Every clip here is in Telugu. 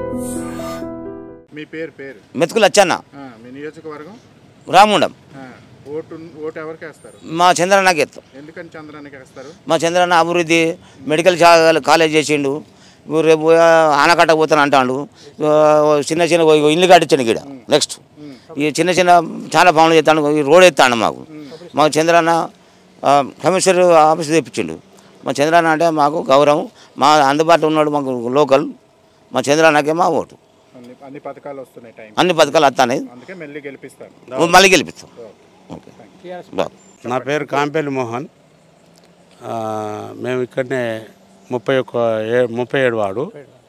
మీ పేరు పేరు మెతుకులు వచ్చాన్న ఆ, మీ నియోజకవర్గం రాముండం ఆ, ఓటు ఓటు ఎవరికి వేస్తారు మా చంద్రన్నకి ఎత్తాం ఎందుకని చంద్రానికి వేస్తారు మా చంద్రన్న అభివృద్ధి మెడికల్ చా- కాలేజ్ చేసిండు ఇప్పుడు రేపు ఆ, ఆనకట్ట పోతాను అంటాడు ఆ, చిన్న చిన్న ఓ ఇల్లు కట్టించాడు ఇక్కడ నెక్స్ట్ ఈ చిన్న చిన్న చాలా పనులు చేస్తాడు ఈ రోడ్ ఎత్తాడు మాకు మా చంద్రన్న ఆ, కమిషనర్ ఆఫీస్ తెప్పించిండు మా చంద్రన్న అంటే మాకు గౌరవం మా అందుబాటులో ఉన్నాడు మాకు లోకల్ మా చంద్రన్నకే మా ఓటు అన్ని అన్ని పథకాలు వస్తున్నాయి టైం అన్ని పథకాలు వస్తాయి అందుకే మెల్లి గెలిపిస్తారు మళ్ళీ గెలిపిస్తాం ఓకే బా నా పేరు కాంపేలి మోహన్ ఆ, మేము ఇక్కడనే ముప్పై ఒక్క ఏ ముప్పై ఏడు వాడు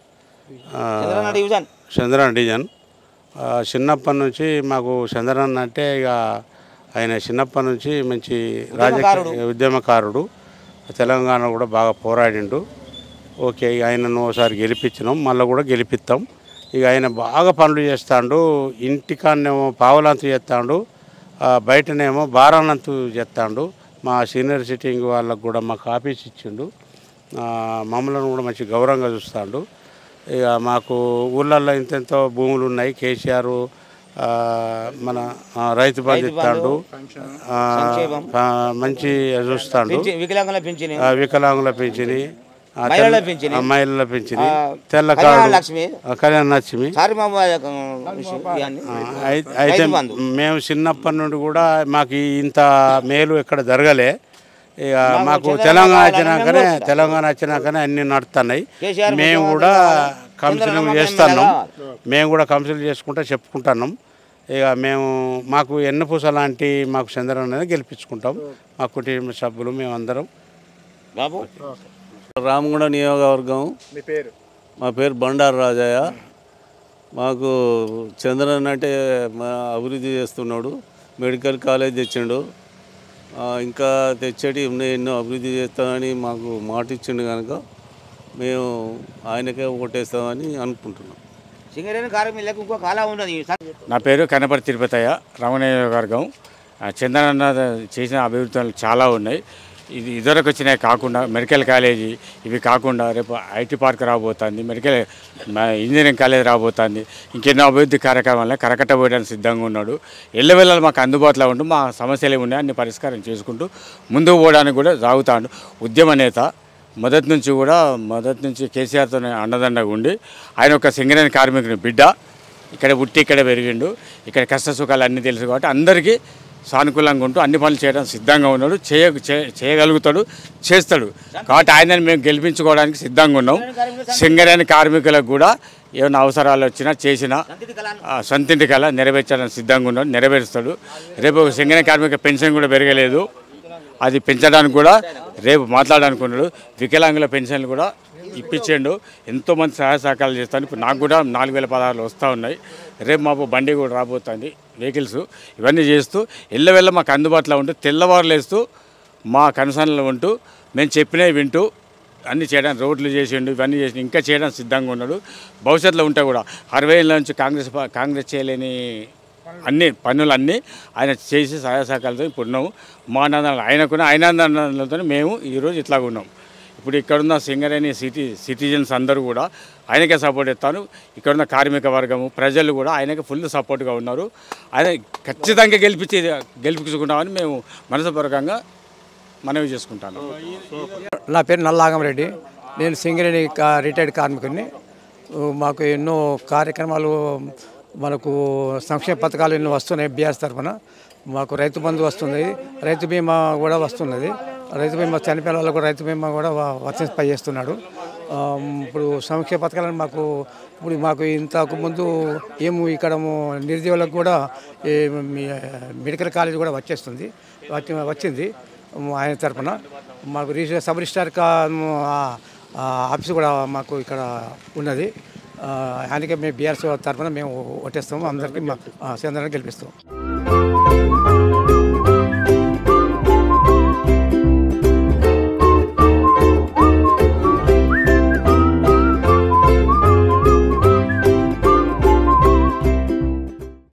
ఆ, చంద్రన్న డివిజన్ చంద్రన్ డిజన్ ఆ, చిన్నప్పటి నుంచి మాకు చంద్రన్ అంటే ఇక ఆయన చిన్నప్పటి నుంచి మంచి రాజకీయ ఉద్యమకారుడు తెలంగాణ కూడా బాగా పోరాడిండు ఓకే ఇక ఆయనను ఒకసారి గెలిపించినాం మళ్ళీ కూడా గెలిపిస్తాం ఇక ఆయన బాగా పనులు చేస్తాడు ఇంటికాడనేమో పావులంతు చేస్తాడు ఆ, బయటనేమో బారానంతు చేస్తాడు మా సీనియర్ సిట్టింగ్ వాళ్ళకు కూడా మాకు ఆఫీస్ ఇచ్చిండు ఆ, మమ్మల్ని కూడా మంచి గౌరవంగా చూస్తాడు ఇక మాకు ఊళ్ళల్లో ఇంతెంతో భూములు ఉన్నాయి కేసీఆర్ ఆ, మన ఆ, రైతు బంధు ఇస్తాడు ఆ, ఆ, మంచి చూస్తాడు పింఛన్ వికలాంగుల పింఛని ఆ, వికలాంగుల పింఛని ఆ, మహిళల తెల్ల- పింఛని. ఆ, మహిళల పింఛని ఆ, తెల్ల కళ్యాణ కార్డు లక్ష్మి. ఆ, కళ్యాణ లక్ష్మి సారీ మా విషయం ఇవన్నీ. ఆ, అయి- అయితే రైతు బంధు. మేము చిన్నప్పటి నుండి కూడా మాకు ఈ ఇంత మేలు ఎక్కడ జరగలే ఇక మాకు చంద్రబాబు తెలంగాణ కావాలని వచ్చినాకనే మేము కూడా తెలంగాణ వచ్చినాకనే అన్ని నడుస్తున్నాయి కేసీఆర్ మేము ముఖ్యమంత్రి కూడా కావాలి. కౌన్సిలింగ్ చంద్రబాబు చేస్తున్నాం ఎమ్మెల్యే మేము కూడా కౌన్సిలింగ్ చేసుకుంటా చెప్పుకుంటున్నాం ఇక మేము మాకు ఎన్నపూస లాంటి మాకు చంద్రన్ అనేది గెలిపించుకుంటాం మా కుటుంబ సభ్యులు మేమందరం బాబు రామగుండ నియోజకవర్గం మీ పేరు మా పేరు బండారు రాజయ్య మాకు చంద్రన్ అంటే మా అభివృద్ధి చేస్తున్నాడు మెడికల్ కాలేజ్ తెచ్చిండు ఆ, ఇంకా తెచ్చేటి ఉన్నాయి ఎన్నో అభివృద్ధి చేస్తామని మాకు మాట ఇచ్చిండు కనుక మేము ఆయనకే ఓటేస్తామని అనుకుంటున్నాం సింగరేణి కార్మికులకు ఇంకో కాలం ఉన్నది నా పేరు కనపర్తి తిరుపతయ్య రామనియోజకవర్గం ఆ, చంద్రన్న చేసిన అభివృద్ధులు చాలా ఉన్నాయి ఇది ఇదివరకు వచ్చినాయి కాకుండా మెడికల్ కాలేజీ ఇవి కాకుండా రేపు ఐటీ పార్క్ రాబోతుంది మెడికల్ మ- ఇంజనీరింగ్ కాలేజ్ రాబోతుంది ఇంకెన్నో అభివృద్ధి కార్యక్రమాలను కరకట్ట పోయడానికి సిద్ధంగా ఉన్నాడు ఎల్లవెల్లలు మాకు అందుబాటులో ఉంటూ మా సమస్యలు ఏమి ఉన్నాయో అన్ని పరిష్కారం చేసుకుంటూ ముందుకు పోవడానికి కూడా సాగుతాడు ఉద్యమ నేత మొదటి నుంచి కూడా మొదటి నుంచి కేసీఆర్తో అండదండగా ఉండి ఆయన ఒక సింగరేణి కార్మికుని బిడ్డ ఇక్కడ పుట్టి ఇక్కడ పెరిగిండు ఇక్కడ కష్ట సుఖాలు అన్నీ తెలుసు కాబట్టి అందరికీ సానుకూలంగా ఉంటూ అన్ని పనులు చేయడం సిద్ధంగా ఉన్నాడు చేయ చే- చేయగలుగుతాడు చేస్తాడు కాబట్టి ఆయనని మేము గెలిపించుకోవడానికి సిద్ధంగా ఉన్నాం సింగరేణి కార్మికులకు కూడా ఏమైనా అవసరాలు వచ్చినా చేసినా ఆ, సొంతింటి కల నెరవేర్చడానికి సిద్ధంగా ఉన్నాడు నెరవేరుస్తాడు రేపు ఒక సింగరేణి కార్మిక పెన్షన్ కూడా పెరగలేదు అది పెంచడానికి కూడా రేపు మాట్లాడాలనుకున్నాడు వికలాంగుల పెన్షన్లు కూడా ఇప్పించిండు ఎంతోమంది సహాయ సహకారాలు చేస్తాను ఇప్పుడు నాకు కూడా నాలుగు వేల పదహారులు వస్తూ ఉన్నాయి రేపు మాకు బండి కూడా రాబోతుంది వెహికల్స్ ఇవన్నీ చేస్తూ ఎల్లవెల్ల మాకు అందుబాటులో ఉంటూ తెల్లవారులు వేస్తూ మా కన్సర్న్లో ఉంటూ మేము చెప్పినవి వింటూ అన్ని చేయడానికి రోడ్లు చేసిండు ఇవన్నీ చేసి ఇంకా చేయడానికి సిద్ధంగా ఉన్నాడు భవిష్యత్తులో ఉంటే కూడా అరవై ఏళ్ళ నుంచి కాంగ్రెస్ పా- కాంగ్రెస్ చేయలేని అన్ని పనులన్నీ ఆయన చేసి సహాయ సహకారాలతో ఇప్పుడు ఉన్నాము మా ఆనందాలు ఆయనకున్న ఆయన ఆనందాలతో మేము ఈరోజు ఇట్లాగ ఉన్నాం ఇప్పుడు ఇక్కడున్న సింగరేణి సిటీ సిటిజన్స్ అందరూ కూడా ఆయనకే సపోర్ట్ ఇస్తాను ఇక్కడున్న కార్మిక వర్గము ప్రజలు కూడా ఆయనకి ఫుల్ సపోర్ట్గా ఉన్నారు ఆయన ఖచ్చితంగా గెలిపించి గెలిపించుకుంటామని మేము మనసుపూర్వకంగా మనవి చేసుకుంటాను నా పేరు నల్లాగంరెడ్డి నేను సింగరేణి కా- రిటైర్డ్ కార్మికుడిని ఊ, మాకు ఎన్నో కార్యక్రమాలు మనకు సంక్షేమ పథకాలు ఎన్నో వస్తున్నాయి బీఆర్ఎస్ తరఫున మాకు రైతు బంధు వస్తుంది రైతు బీమా కూడా వస్తున్నది రైతు బీమా చనిపోయిన వాళ్ళకు రైతు బీమా కూడా వ- వర్తింప చేస్తున్నాడు ఆ, ఇప్పుడు సంక్షేమ పథకాలను మాకు ఇప్పుడు మాకు ఇంతకు ముందు ఏము ఇక్కడ నిరుద్యోగులకు కూడా ఈ మీ- మెడికల్ కాలేజ్ కూడా వచ్చేస్తుంది వచ్చి వచ్చింది ఆయన తరపున మాకు రిజిస్టర్ సబ్ రిజిస్టార్ కా ఆ- ఆ ఆఫీస్ కూడా మాకు ఇక్కడ ఉన్నది ఆ, ఆయనకే మేము బీఆర్సీ తరఫున మేము ఓటేస్తాము అందరికీ మా చంద్రాన్ని గెలిపిస్తాం